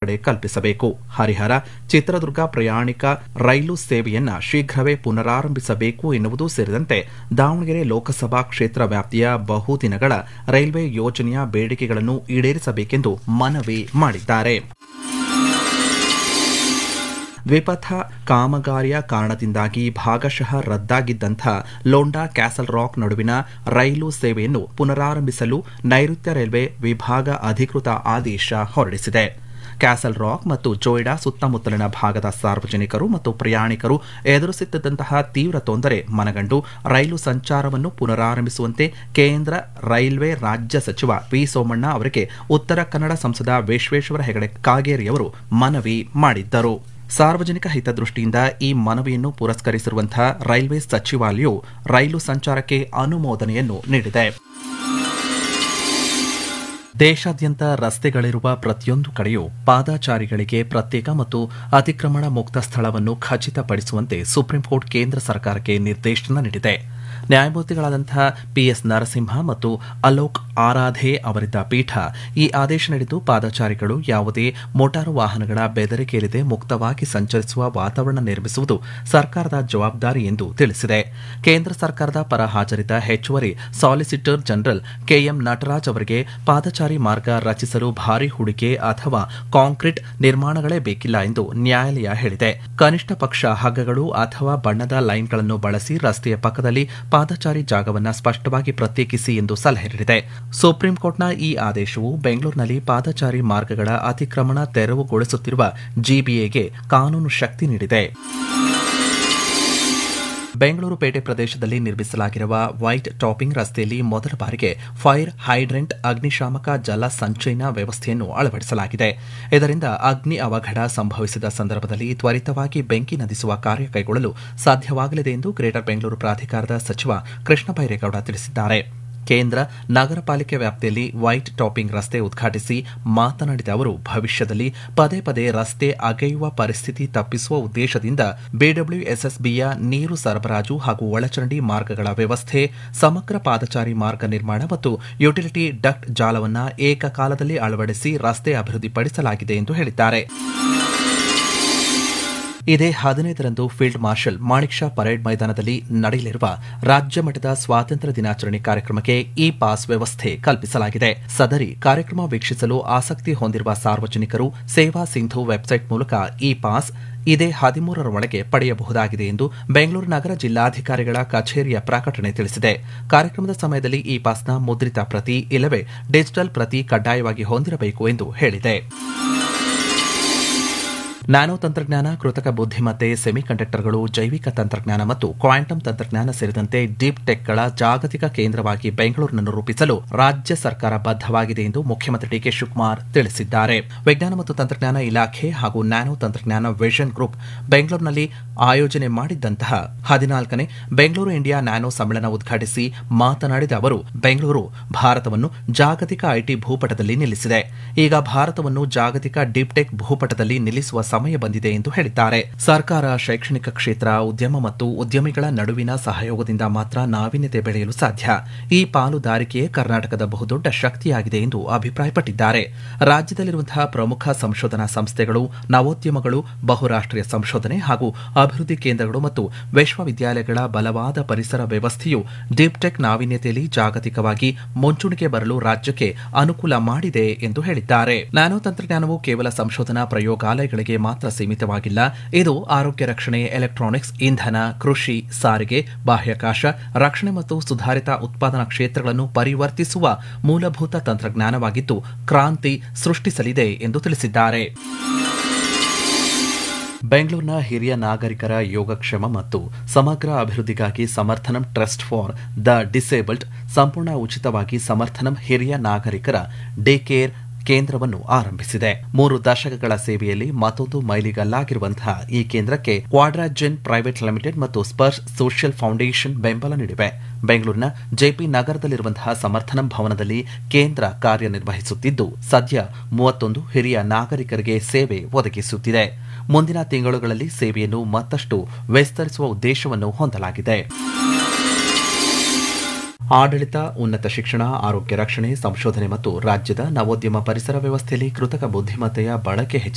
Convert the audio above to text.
ಸೇರ್ಪಡೆ ಕಲ್ಪಿಸಬೇಕು ಹರಿಹರ ಚಿತ್ರದುರ್ಗ ಪ್ರಯಾಣಿಕ ರೈಲು ಸೇವೆಯನ್ನ ಶೀಘ್ರವೇ ಪುನರಾರಂಭಿಸಬೇಕು ಎನ್ನುವುದು ಸೇರಿದಂತೆ ದಾವಣಗೆರೆ ಲೋಕಸಭಾ ಕ್ಷೇತ್ರ ವ್ಯಾಪ್ತಿಯ ಬಹುದಿನಗಳ ರೈಲ್ವೆ ಯೋಜನೆಯ ಬೇಡಿಕೆಗಳನ್ನು ಈಡೇರಿಸಬೇಕೆಂದು ಮನವಿ ಮಾಡಿದ್ದಾರೆ ದ್ವಿಪಥ ಕಾಮಗಾರಿಯ ಕಾರಣದಿಂದಾಗಿ ಭಾಗಶಃ ರದ್ದಾಗಿದ್ದಂಥ ಲೋಂಡಾ ಕ್ಯಾಸಲ್ ರಾಕ್ ನಡುವಿನ ರೈಲು ಸೇವೆಯನ್ನು ಪುನರಾರಂಭಿಸಲು ನೈಋತ್ಯ ರೈಲ್ವೆ ವಿಭಾಗ ಅಧಿಕೃತ ಆದೇಶ ಹೊರಡಿಸಿದೆ ಕ್ಯಾಸಲ್ ರಾಕ್ ಮತ್ತು ಜೋಯ್ಡಾ ಸುತ್ತಮುತ್ತಲಿನ ಭಾಗದ ಸಾರ್ವಜನಿಕರು ಮತ್ತು ಪ್ರಯಾಣಿಕರು ಎದುರಿಸುತ್ತಿದ್ದಂತಹ ತೀವ್ರ ತೊಂದರೆ ಮನಗಂಡು ರೈಲು ಸಂಚಾರವನ್ನು ಪುನರಾರಂಭಿಸುವಂತೆ ಕೇಂದ್ರ ರೈಲ್ವೆ ರಾಜ್ಯ ಸಚಿವ ವಿ ಸೋಮಣ್ಣ ಅವರಿಗೆ ಉತ್ತರ ಕನ್ನಡ ಸಂಸದ ವಿಶ್ವೇಶ್ವರ ಹೆಗಡೆ ಕಾಗೇರಿಯವರು ಮನವಿ ಮಾಡಿದ್ದರು ಸಾರ್ವಜನಿಕ ಹಿತದೃಷ್ಟಿಯಿಂದ ಈ ಮನವಿಯನ್ನು ಪುರಸ್ಕರಿಸಿರುವಂತಹ ರೈಲ್ವೆ ಸಚಿವಾಲಯವು ರೈಲು ಸಂಚಾರಕ್ಕೆ ಅನುಮೋದನೆಯನ್ನು ನೀಡಿದೆ ದೇಶಾದ್ಯಂತ ರಸ್ತೆಗಳಿರುವ ಪ್ರತಿಯೊಂದು ಕಡೆಯೂ ಪಾದಾಚಾರಿಗಳಿಗೆ ಪ್ರತ್ಯೇಕ ಮತ್ತು ಅತಿಕ್ರಮಣ ಮುಕ್ತ ಸ್ಥಳವನ್ನು ಖಚಿತಪಡಿಸುವಂತೆ ಸುಪ್ರೀಂಕೋರ್ಟ್ ಕೇಂದ್ರ ಸರ್ಕಾರಕ್ಕೆ ನಿರ್ದೇಶನ ನೀಡಿದೆ ನ್ಯಾಯಮೂರ್ತಿಗಳಾದಂತಹ ಪಿಎಸ್ ನರಸಿಂಹ ಮತ್ತು ಅಲೋಕ್ ಆರಾಧೆ ಅವರಿದ್ದ ಪೀಠ ಈ ಆದೇಶ ನೀಡಿದ್ದು ಪಾದಚಾರಿಗಳು ಯಾವುದೇ ಮೋಟಾರು ವಾಹನಗಳ ಬೆದರಿಕೆಯಿಲ್ಲದೆ ಮುಕ್ತವಾಗಿ ಸಂಚರಿಸುವ ವಾತಾವರಣ ನಿರ್ಮಿಸುವುದು ಸರ್ಕಾರದ ಜವಾಬ್ದಾರಿ ಎಂದು ತಿಳಿಸಿದೆ ಕೇಂದ್ರ ಸರ್ಕಾರದ ಪರ ಹಾಜರಿದ್ದ ಹೆಚ್ಚುವರಿ ಸಾಲಿಸಿಟರ್ ಜನರಲ್ ಕೆಎಂ ನಟರಾಜ್ ಅವರಿಗೆ ಪಾದಚಾರಿ ಮಾರ್ಗ ರಚಿಸಲು ಭಾರಿ ಹೂಡಿಕೆ ಅಥವಾ ಕಾಂಕ್ರೀಟ್ ನಿರ್ಮಾಣಗಳೇ ಬೇಕಿಲ್ಲ ಎಂದು ನ್ಯಾಯಾಲಯ ಹೇಳಿದೆ ಕನಿಷ್ಠ ಪಕ್ಷ ಹಗ್ಗಗಳು ಅಥವಾ ಬಣ್ಣದ ಲೈನ್ಗಳನ್ನು ಬಳಸಿ ರಸ್ತೆಯ ಪಕ್ಕದಲ್ಲಿ ಪಾದಚಾರಿ ಜಾಗವನ್ನು ಸ್ಪಷ್ಟವಾಗಿ ಪ್ರತ್ಯೇಕಿಸಿ ಎಂದು ಸಲಹೆ ನೀಡಿದೆ ಸುಪ್ರೀಂ ಕೋರ್ಟ್ನ ಈ ಆದೇಶವು ಬೆಂಗಳೂರಿನಲ್ಲಿ ಪಾದಚಾರಿ ಮಾರ್ಗಗಳ ಅತಿಕ್ರಮಣ ತೆರವುಗೊಳಿಸುತ್ತಿರುವ ಜಿಬಿಎಗೆ ಕಾನೂನು ಶಕ್ತಿ ನೀಡಿದೆ ಬೆಂಗಳೂರು ಪೇಟೆ ಪ್ರದೇಶದಲ್ಲಿ ನಿರ್ಮಿಸಲಾಗಿರುವ ವೈಟ್ ಟಾಪಿಂಗ್ ರಸ್ತೆಯಲ್ಲಿ ಮೊದಲ ಬಾರಿಗೆ ಫೈರ್ ಹೈಡ್ರೆಂಟ್ ಅಗ್ನಿಶಾಮಕ ಜಲ ಸಂಚಯನ ವ್ಯವಸ್ಥೆಯನ್ನು ಅಳವಡಿಸಲಾಗಿದೆ ಇದರಿಂದ ಅಗ್ನಿ ಅವಘಡ ಸಂಭವಿಸಿದ ಸಂದರ್ಭದಲ್ಲಿ ತ್ವರಿತವಾಗಿ ಬೆಂಕಿ ನದಿಸುವ ಕಾರ್ಯ ಕೈಗೊಳ್ಳಲು ಸಾಧ್ಯವಾಗಲಿದೆ ಎಂದು ಗ್ರೇಟರ್ ಬೆಂಗಳೂರು ಪ್ರಾಧಿಕಾರದ ಸಚಿವ ಕೃಷ್ಣ ಬೈರೇಗೌಡ ತಿಳಿಸಿದ್ದಾರೆ ಕೇಂದ್ರ ನಗರ ಪಾಲಿಕೆ ವ್ಯಾಪ್ತಿಯಲ್ಲಿ ವೈಟ್ ಟಾಪಿಂಗ್ ರಸ್ತೆ ಉದ್ಘಾಟಿಸಿ ಮಾತನಾಡಿದ ಅವರು ಭವಿಷ್ಯದಲ್ಲಿ ಪದೇ ಪದೇ ರಸ್ತೆ ಅಗೆಯುವ ಪರಿಸ್ಥಿತಿ ತಪ್ಪಿಸುವ ಉದ್ದೇಶದಿಂದ ಬಿಡಬ್ಲ್ಯೂಎಸ್ಎಸ್ಬಿಯ ನೀರು ಸರಬರಾಜು ಹಾಗೂ ಒಳಚರಂಡಿ ಮಾರ್ಗಗಳ ವ್ಯವಸ್ಥೆ ಸಮಗ್ರ ಪಾದಚಾರಿ ಮಾರ್ಗ ನಿರ್ಮಾಣ ಮತ್ತು ಯುಟಿಲಿಟಿ ಡಕ್ಟ್ ಜಾಲವನ್ನು ಏಕಕಾಲದಲ್ಲಿ ಅಳವಡಿಸಿ ರಸ್ತೆ ಅಭಿವೃದ್ಧಿಪಡಿಸಲಾಗಿದೆ ಎಂದು ಹೇಳಿದ್ದಾರೆ ಇದೇ ಹದಿನೈದರಂದು field marshal Manik Shaw parade ಮೈದಾನದಲ್ಲಿ ನಡೆಯಲಿರುವ ರಾಜ್ಯ ಮಟ್ಟದ ಸ್ವಾತಂತ್ರ್ಯ ದಿನಾಚರಣೆ ಕಾರ್ಯಕ್ರಮಕ್ಕೆ ಇ ಪಾಸ್ ವ್ಯವಸ್ಥೆ ಕಲ್ಪಿಸಲಾಗಿದೆ ಸದರಿ ಕಾರ್ಯಕ್ರಮ ವೀಕ್ಷಿಸಲು ಆಸಕ್ತಿ ಹೊಂದಿರುವ ಸಾರ್ವಜನಿಕರು ಸೇವಾ ಸಿಂಧು ವೆಬ್ಸೈಟ್ ಮೂಲಕ ಇ ಪಾಸ್ ಇದೇ ಹದಿಮೂರರ ಒಳಗೆ ಪಡೆಯಬಹುದಾಗಿದೆ ಎಂದು ಬೆಂಗಳೂರು ನಗರ ಜಿಲ್ಲಾಧಿಕಾರಿಗಳ ಕಚೇರಿಯ ಪ್ರಕಟಣೆ ತಿಳಿಸಿದೆ ಕಾರ್ಯಕ್ರಮದ ಸಮಯದಲ್ಲಿ ಇ ಪಾಸ್ನ ಮುದ್ರಿತ ಪ್ರತಿ ಇಲ್ಲವೇ ಡಿಜಿಟಲ್ ಪ್ರತಿ ಕಡ್ಡಾಯವಾಗಿ ಹೊಂದಿರಬೇಕು ಎಂದು ಹೇಳಿದೆ ನ್ಯಾನೋ ತಂತ್ರಜ್ಞಾನ ಕೃತಕ ಬುದ್ಧಿಮತ್ತೆ ಸೆಮಿಕಂಡಕ್ಟರ್ಗಳು ಜೈವಿಕ ತಂತ್ರಜ್ಞಾನ ಮತ್ತು ಕ್ವಾಂಟಮ್ ತಂತ್ರಜ್ಞಾನ ಸೇರಿದಂತೆ ಡೀಪ್ ಟೆಕ್ಗಳ ಜಾಗತಿಕ ಕೇಂದ್ರವಾಗಿ ಬೆಂಗಳೂರನ್ನು ರೂಪಿಸಲು ರಾಜ್ಯ ಸರ್ಕಾರ ಬದ್ಧವಾಗಿದೆ ಎಂದು ಮುಖ್ಯಮಂತ್ರಿ ಡಿಕೆ ಶಿವಕುಮಾರ್ ತಿಳಿಸಿದ್ದಾರೆ ವಿಜ್ಞಾನ ಮತ್ತು ತಂತ್ರಜ್ಞಾನ ಇಲಾಖೆ ಹಾಗೂ ನ್ಯಾನೋ ತಂತ್ರಜ್ಞಾನ ವಿಷನ್ ಗ್ರೂಪ್ ಬೆಂಗಳೂರಿನಲ್ಲಿ ಆಯೋಜನೆ ಮಾಡಿದ್ದಂತಹ ಹದಿನಾಲ್ಕನೇ ಬೆಂಗಳೂರು ಇಂಡಿಯಾ ನ್ಯಾನೋ ಸಮ್ಮೇಳನ ಉದ್ಘಾಟಿಸಿ ಮಾತನಾಡಿದ ಅವರು ಬೆಂಗಳೂರು ಭಾರತವನ್ನು ಜಾಗತಿಕ ಐಟಿ ಭೂಪಟದಲ್ಲಿ ನಿಲ್ಲಿಸಿದೆ ಈಗ ಭಾರತವನ್ನು ಜಾಗತಿಕ ಡೀಪ್ ಟೆಕ್ ಭೂಪಟದಲ್ಲಿ ನಿಲ್ಲಿಸುವ ಸಮಯ ಬಂದಿದೆ ಎಂದು ಹೇಳಿದ್ದಾರೆ ಸರ್ಕಾರ ಶೈಕ್ಷಣಿಕ ಕ್ಷೇತ್ರ ಉದ್ಯಮ ಮತ್ತು ಉದ್ಯಮಿಗಳ ನಡುವಿನ ಸಹಯೋಗದಿಂದ ಮಾತ್ರ ನಾವೀನ್ಯತೆ ಬೆಳೆಯಲು ಸಾಧ್ಯ ಈ ಪಾಲುದಾರಿಕೆಯೇ ಕರ್ನಾಟಕದ ಬಹುದೊಡ್ಡ ಶಕ್ತಿಯಾಗಿದೆ ಎಂದು ಅಭಿಪ್ರಾಯಪಟ್ಟಿದ್ದಾರೆ ರಾಜ್ಯದಲ್ಲಿರುವಂತಹ ಪ್ರಮುಖ ಸಂಶೋಧನಾ ಸಂಸ್ಥೆಗಳು ನವೋದ್ಯಮಗಳು ಬಹುರಾಷ್ಟೀಯ ಸಂಶೋಧನೆ ಹಾಗೂ ಅಭಿವೃದ್ಧಿ ಕೇಂದ್ರಗಳು ಮತ್ತು ವಿಶ್ವವಿದ್ಯಾಲಯಗಳ ಬಲವಾದ ಪರಿಸರ ವ್ಯವಸ್ಥೆಯು ಡೀಪ್ ಟೆಕ್ ನಾವೀನ್ಯತೆಯಲ್ಲಿ ಜಾಗತಿಕವಾಗಿ ಮುಂಚೂಣಿಗೆ ಬರಲು ರಾಜ್ಯಕ್ಕೆ ಅನುಕೂಲ ಮಾಡಿದೆ ಎಂದು ಹೇಳಿದ್ದಾರೆ ನ್ಯಾನೋ ತಂತ್ರಜ್ಞಾನವು ಕೇವಲ ಸಂಶೋಧನಾ ಪ್ರಯೋಗಾಲಯಗಳಿಗೆ ಮಾತ್ರ ಸೀಮಿತವಾಗಿಲ್ಲ ಇದು ಆರೋಗ್ಯ ರಕ್ಷಣೆ ಎಲೆಕ್ಟ್ರಾನಿಕ್ಸ್ ಇಂಧನ ಕೃಷಿ ಸಾರಿಗೆ ಬಾಹ್ಯಾಕಾಶ ರಕ್ಷಣೆ ಮತ್ತು ಸುಧಾರಿತ ಉತ್ಪಾದನಾ ಕ್ಷೇತ್ರಗಳನ್ನು ಪರಿವರ್ತಿಸುವ ಮೂಲಭೂತ ತಂತ್ರಜ್ಞಾನವಾಗಿದ್ದು ಕ್ರಾಂತಿ ಸೃಷ್ಟಿಸಲಿದೆ ಎಂದು ತಿಳಿಸಿದ್ದಾರೆ ಬೆಂಗಳೂರಿನ ಹಿರಿಯ ನಾಗರಿಕರ ಯೋಗಕ್ಷೇಮ ಮತ್ತು ಸಮಗ್ರ ಅಭಿವೃದ್ಧಿಗಾಗಿ Samarthanam trust for the disabled ಸಂಪೂರ್ಣ ಉಚಿತವಾಗಿ ಸಮರ್ಥನಂ ಹಿರಿಯ ನಾಗರಿಕರ ಡೇ ಕೇರ್ ಕೇಂದ್ರವನ್ನು ಆರಂಭಿಸಿದೆ ಮೂರು ದಶಕಗಳ ಸೇವೆಯಲ್ಲಿ ಮತ್ತೊಂದು ಮೈಲಿಗಲ್ಲಾಗಿರುವಂತಹ ಈ ಕೇಂದ್ರಕ್ಕೆ ಕ್ವಾಡ್ರಾಜೆನ್ ಪ್ರೈವೇಟ್ ಲಿಮಿಟೆಡ್ ಮತ್ತು ಸ್ಪರ್ಶ್ ಸೋಷಿಯಲ್ ಫೌಂಡೇಶನ್ ಬೆಂಬಲ ನೀಡಿವೆ ಬೆಂಗಳೂರಿನ ಜೆಪಿ ನಗರದಲ್ಲಿರುವಂತಹ ಸಮರ್ಥನಂ ಭವನದಲ್ಲಿ ಕೇಂದ್ರ ಕಾರ್ಯನಿರ್ವಹಿಸುತ್ತಿದ್ದು ಸದ್ಯ ಮೂವತ್ತೊಂದು ಹಿರಿಯ ನಾಗರಿಕರಿಗೆ ಸೇವೆ ಒದಗಿಸುತ್ತಿದೆ ಮುಂದಿನ ತಿಂಗಳುಗಳಲ್ಲಿ ಸೇವೆಯನ್ನು ಮತ್ತಷ್ಟು ವಿಸ್ತರಿಸುವ ಉದ್ದೇಶವನ್ನು ಹೊಂದಲಾಗಿದೆ ಆಡಳಿತ ಉನ್ನತ ಶಿಕ್ಷಣ ಆರೋಗ್ಯ ರಕ್ಷಣೆ ಸಂಶೋಧನೆ ಮತ್ತು ರಾಜ್ಯದ ನವೋದ್ಯಮ ಪರಿಸರ ವ್ಯವಸ್ಥೆಯಲ್ಲಿ ಕೃತಕ ಬುದ್ಧಿಮತ್ತೆಯ ಬಳಕೆ ಹೆಚ್ಚಿದೆ